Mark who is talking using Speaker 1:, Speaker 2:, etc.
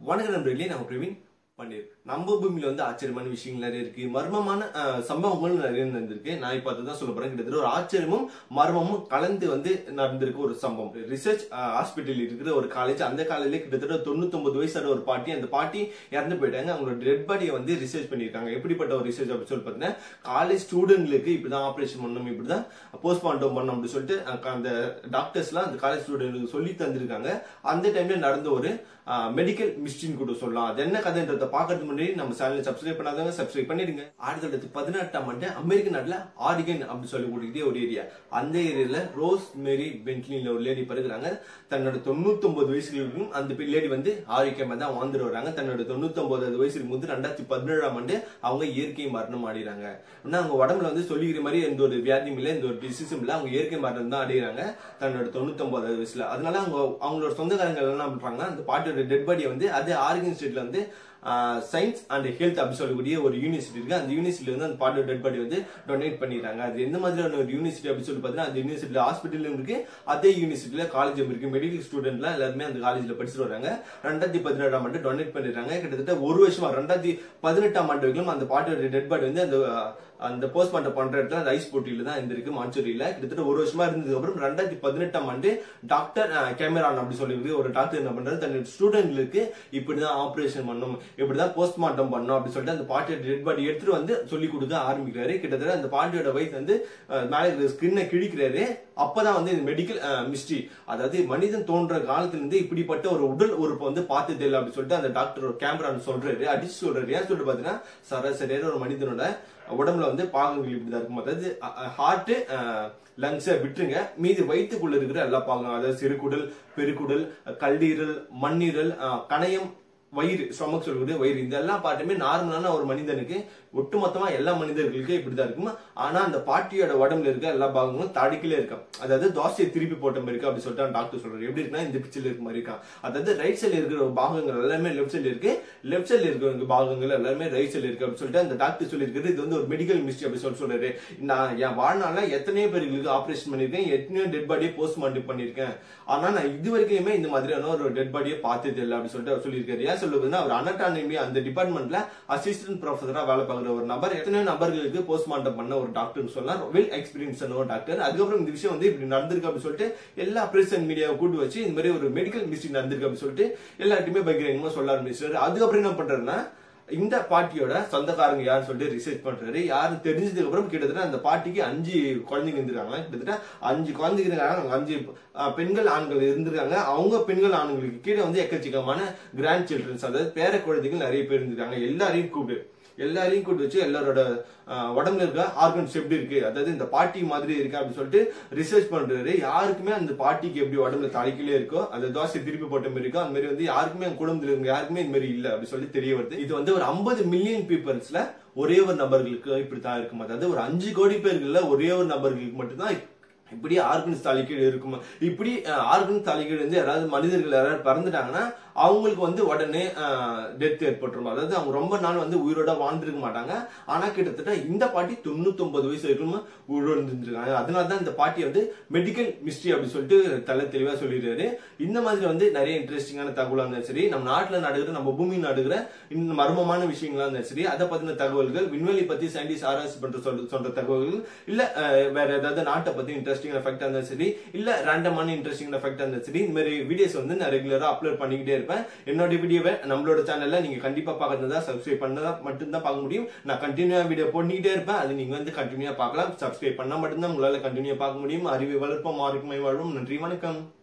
Speaker 1: வணக்கம் நண்பர்களே நான் பிரவீன் பன்னீர் நம்ம பூமியில வந்து ஆச்சரியமான விஷயங்கள் நிறைய இருக்கு மர்மமான அஹ், சம்பவங்கள் நிறைய நடந்திருக்கு நான் இப்ப அதுதான் சொல்ல போறேன் கிட்டத்தட்ட ஒரு ஆச்சரியமும் மர்மமும் கலந்து வந்து நடந்திருக்கு ஒரு சம்பவம் ரிசர்ச் ஹாஸ்பிட்டல் இருக்கிற ஒரு காலேஜ் அந்த காலேஜ்ல கிட்டத்தட்ட தொண்ணூத்தொன்பது வயசான ஒரு பாட்டி அந்த பாட்டி இறந்து போயிட்டாங்க அவங்களோட டெட் பாடியை வந்து ரிசர்ச் பண்ணியிருக்காங்க எப்படிப்பட்ட ஒரு ரிசர்ச் அப்படின்னு சொல்லி பார்த்தீங்கன்னா காலேஜ் ஸ்டூடெண்ட்களுக்கு இப்படிதான் ஆபரேஷன் பண்ணணும் இப்படிதான் போஸ்ட்மார்ட்டம் பண்ணணும் அப்படின்னு சொல்லிட்டு அஹ், அந்த டாக்டர்ஸ்லாம் அந்த காலேஜ் ஸ்டூடெண்ட்களுக்கு சொல்லி தந்திருக்காங்க அந்த டைம்ல நடந்த ஒரு மெடிக்கல் மிஸ்டின் கூட சொல்லலாம் அது என்ன கதைன்றத பாக்கிறதுக்கு முன்னாடி நம்ம சேனலை சப்ஸ்கிரைப் பண்ணாதவங்க சப்ஸ்கிரைப் பண்ணிடுங்க ஆயிரத்தி தொள்ளாயிரத்தி பதினெட்டாம் ஆண்டு அமெரிக்க நாட்டுல ஆரிகன் அப்படின்னு சொல்லக்கூடிய ஒரு ஏரியா அந்த ஏரியால ரோஸ் மேரி பென்ட்லில ஒரு லேடி பிறகுறாங்க தன்னோட தொண்ணூத்தி ஒன்பது வயசுகளுக்கும் அந்த லேடி வந்து ஆரோக்கியமா தான் வாழ்ந்துட்டு வராங்க தன்னோட தொண்ணூத்தி ஒன்பதாவது வயசுக்கு வந்து ரெண்டாயிரத்தி பதினேழாம் ஆண்டு அவங்க இயற்கை மரணம் ஆடிறாங்க ஏன்னா அவங்க உடம்புல வந்து சொல்லிக்கிற மாதிரி எந்த ஒரு வியாதியும் இல்லை எந்த ஒரு டிசீஸும் இல்லை அவங்க இயற்கை மரணம் தான் அடைகிறாங்க தன்னோட தொண்ணூத்தி ஒன்பதாவது வயசுல அதனால அவங்க அவங்களோட சொந்தக்காரங்க என்ன பண்றாங்க அந்த பாட்டியோட டெட் பாடியை வந்து அதே ஆர்கன் ஸ்டேட்ல வந்து சயின்ஸ் அண்ட் ஹெல்த் அப்படி சொல்லக்கூடிய ஒரு யூனிவர்சிட்டி இருக்கு அந்த யூனிவர்சிட்டில வந்து அந்த பாட்டியோட டெட் பாடி வந்து டொனேட் பண்ணிடுறாங்க அது எந்த மாதிரியான ஒரு யூனிவர்சிட்டி அப்படி சொல்லி பார்த்தீங்கன்னா அந்த யூனிவர்சிட்டியில ஹாஸ்பிட்டலும் இருக்கு அதே யூனிவர்சிட்டியில காலேஜும் இருக்கு மெடிக்கல் ஸ்டூடெண்ட்லாம் எல்லாருமே அந்த காலேஜ்ல படிச்சுட்டு வராங்க ரெண்டாயிரத்தி பதினேழாம் ஆண்டு டொனேட் பண்ணிடுறாங்க கிட்டத்தட்ட ஒரு வருஷமா ரெண்டாயிரத்தி பதினெட்டாம் ஆண்டு வரைக்கும் அந்த பாட்டியோட டெட் பாடி வந்து அந்த அந்த போஸ்ட்மார்ட்டம் பண்ற இடத்துல அந்த ஐஸ் போட்டியில தான் இருந்திருக்கு மான்சூரியில கிட்டத்தட்ட ஒரு வருஷமா இருந்ததுக்கு அப்புறம் ரெண்டாயிரத்தி பதினெட்டாம் ஆண்டு டாக்டர் கேமரான் அப்படி சொல்லி ஒரு டாக்டர் என்ன பண்றாரு தன்னோட ஸ்டூடெண்ட்களுக்கு இப்படிதான் ஆபரேஷன் பண்ணும் இப்படிதான் போஸ்ட்மார்ட்டம் பண்ணும் அப்படின்னு சொல்லிட்டு அந்த பாட்டியோட டெட் பாடி எடுத்துட்டு வந்து சொல்லி கொடுக்க ஆரம்பிக்கிறாரு கிட்டத்தட்ட அந்த பாட்டியோட வயசு வந்து அஹ், மேல இருக்கிற ஸ்கின்னை கிழிக்கிறாரு அப்பதான் வந்து இந்த மெடிக்கல் மிஸ்ட்ரி அதாவது மனிதன் தோன்ற காலத்துல இருந்து இப்படிப்பட்ட ஒரு உடல் உறுப்பை வந்து பார்த்தது இல்லை அப்படின்னு சொல்லிட்டு அந்த டாக்டர் ஒரு கேமரான்னு சொல்றாரு அடிச்சு சொல்றாரு ஏன் சொல்லிட்டு பாத்தீங்கன்னா சராசரியான ஒரு மனிதனோட உடம்புல வந்து பாகங்கள் இப்படிதான் இருக்கும் அதாவது ஹார்ட் லங்ஸை விட்டுருங்க மீதி வயிற்றுக்குள்ள இருக்கிற எல்லா பாகங்களும் அதாவது சிறுகுடல் பெருக்குடல் கல்லீரல் மண்ணீரல் அஹ், கணையம் வயிறு ஸ்டொமக் சொல்லக்கூடிய வயிறு இந்த எல்லா பாட்டுமே நார்மலான ஒரு மனிதனுக்கு ஒட்டுமொத்தமா எல்லா மனிதர்களுக்கும் இப்படிதான் இருக்கும் ஆனா அந்த பாட்டியோட உடம்புல இருக்க எல்லா பாகங்களும் தடிக்கலே இருக்கும் அதாவது தோசையை திருப்பி போட்ட மாதிரி இருக்கு அப்படி சொல்லிட்டு டாக்டர் சொல்றாரு எப்படி இருக்குன்னா இந்த பிக்சர்ல இருக்க மாதிரி இருக்கான் அதாவது ரைட் சைடுல இருக்கிற பாகங்கள் எல்லாமே லெஃப்ட் சைடுல இருக்கு லெஃப்ட் சைடுல இருக்கிற பாகங்கள் எல்லாமே ரைட் சைடுல இருக்கு அப்படின்னு சொல்லிட்டு அந்த டாக்டர் சொல்லியிருக்காரு இது வந்து ஒரு மெடிக்கல் மிஸ்ட்ரி அப்படி சொல்லி சொல்றாரு நான் என் வாழ்நாள்ல எத்தனையோ பேருக்கு ஆபரேஷன் பண்ணிருக்கேன் எத்தனையோ டெட் பாடியை போஸ்ட்மார்ட்டம் பண்ணிருக்கேன் ஆனா நான் இது வரைக்குமே இந்த மாதிரியான ஒரு டெட் பாடியை பார்த்தது இல்லை அப்படின்னு சொல்லிட்டு அவர் சொல்லியிருக்காரு ஏன் சொல்லுவதுன்னா அவர் அனட்டானமி அந்த டிபார்ட்மெண்ட்ல அசிஸ்டன்ட் ப்ரொஃபஸரா வேலை பார்க்குற ஒரு நபர் எத்தனையோ நபர்களுக்கு போஸ்ட்மார்ட்டம் பண்ண ஒரு டாக்டர்னு சொல்லலாம் வெல் எக்ஸ்பீரியன்ஸ் ஒரு டாக்டர் அதுக்கப்புறம் இந்த விஷயம் வந்து இப்படி நடந்திருக்கு அப்படின்னு சொல்லிட்டு எல்லா பிரஸ் அண்ட் மீடியாவை கூட்டு வச்சு இந்த மாதிரி ஒரு மெடிக்கல் மிஸ்டேக் நடந்திருக்கு அப்படின்னு சொல்லிட்டு எல்லார்ட்டுமே பகிரங்கமா சொல்ல ஆரம்பிச்சாரு அதுக்கப்புறம் என்ன பண்றாருன்னா இந்த பாட்டியோட சொந்தக்காரங்க யாருன்னு சொல்லிட்டு ரிசர்ச் பண்றாரு யாரு தெரிஞ்சதுக்கு அப்புறம் கிட்டத்தட்ட அந்த பாட்டிக்கு அஞ்சு குழந்தைங்க இருந்திருக்காங்க கிட்டத்தட்ட அஞ்சு குழந்தைங்க இருக்காங்க அஞ்சு அஹ், பெண்கள் ஆண்கள் இருந்திருக்காங்க அவங்க பெண்கள் ஆண்களுக்கு கீழே வந்து எக்கச்சக்கமான கிராண்ட் சில்ட்ரன்ஸ் அதாவது பேர குழந்தைகள் நிறைய பேர் இருந்திருக்காங்க எல்லாரையும் கூப்பிட்டு எல்லாரையும் கூட்டு வச்சு எல்லாரோட அஹ், உடம்புல இருக்க ஆர்கன்ஸ் எப்படி இருக்கு அதாவது இந்த பாட்டி மாதிரி இருக்கு அப்படின்னு சொல்லிட்டு ரிசர்ச் பண்றாரு யாருக்குமே அந்த பாட்டிக்கு எப்படி உடம்புல தலைக்கிலே இருக்கோ அந்த தோசை திருப்பி போட்ட மாதிரி இருக்கோ அந்த மாதிரி வந்து யாருக்குமே அந்த குடும்பத்துல இருக்க யாருக்குமே இந்த மாதிரி இல்ல அப்படின்னு சொல்லி தெரிய வருது இது வந்து ஒரு ஐம்பது மில்லியன் பீப்புள்ஸ்ல ஒரே ஒரு நபர்களுக்கு இப்படித்தான் இருக்கும் அதாவது ஒரு அஞ்சு கோடி பேர்கள்ல ஒரே ஒரு நபர்களுக்கு மட்டும்தான் இப்படி ஆர்கன்ஸ் தலைக்கீடு இருக்கும் இப்படி ஆர்கன்ஸ் தலைக்கீடு வந்து யாராவது மனிதர்கள் யாராவது பிறந்துட்டாங்கன்னா அவங்களுக்கு வந்து உடனே டெத் ஏற்பட்டுரும் அதாவது அவங்க ரொம்ப நாள் வந்து உயிரோட வாழ்ந்திருக்க மாட்டாங்க ஆனா கிட்டத்தட்ட இந்த பாட்டி தொண்ணூத்தி ஒன்பது வயசு வரைக்கும் உயிரோடு இருந்திருக்காங்க அதனால தான் இந்த பாட்டி வந்து மெடிக்கல் மிஸ்ட்ரி அப்படின்னு சொல்லிட்டு தலை தெளிவா சொல்லிடுறாரு இந்த மாதிரி வந்து நிறைய இன்ட்ரெஸ்டிங்கான தகவலா இருந்தாலும் சரி நம்ம நாட்டுல நடக்கிற நம்ம பூமி நடக்கிற இந்த மர்மமான விஷயங்களா இருந்தாலும் சரி அதை பத்தின தகவல்கள் விண்வெளி பத்தி சயின்டிஸ்ட் ஆராய்ச்சி பண்ற சொல்ற சொல்ற தகவல்கள் இல்ல அஹ், வேற ஏதாவது நாட்டை பத்தி இன்ட்ரெஸ்டிங் எஃபெக்ட் இருந்தாலும் சரி இல்ல ரேண்டமான இன்ட்ரெஸ்டிங் எஃபெக்ட் இருந்தாலும் சரி இந்த மாதிரி வீடியோஸ் வந்து நான் ரெகுலரா அப்லோட் பண்ணிக்கிட்டே இருப்பேன் என்னோட வீடியோவை நம்மளோட சேனல்ல நீங்க கண்டிப்பா பாக்கிறதா சப்ஸ்கிரைப் பண்ணதா மட்டும்தான் பார்க்க முடியும் நான் கண்டினியூவா வீடியோ போட்டுக்கிட்டே இருப்பேன் அது நீங்க வந்து கண்டினியூவா பார்க்கலாம் சப்ஸ்கிரைப் பண்ணா மட்டும்தான் உங்களால கண்டினியூவா பார்க்க முடியும் அறிவை வளர்ப்போம் மாறுக்குமை வாழும் நன்றி வணக்கம்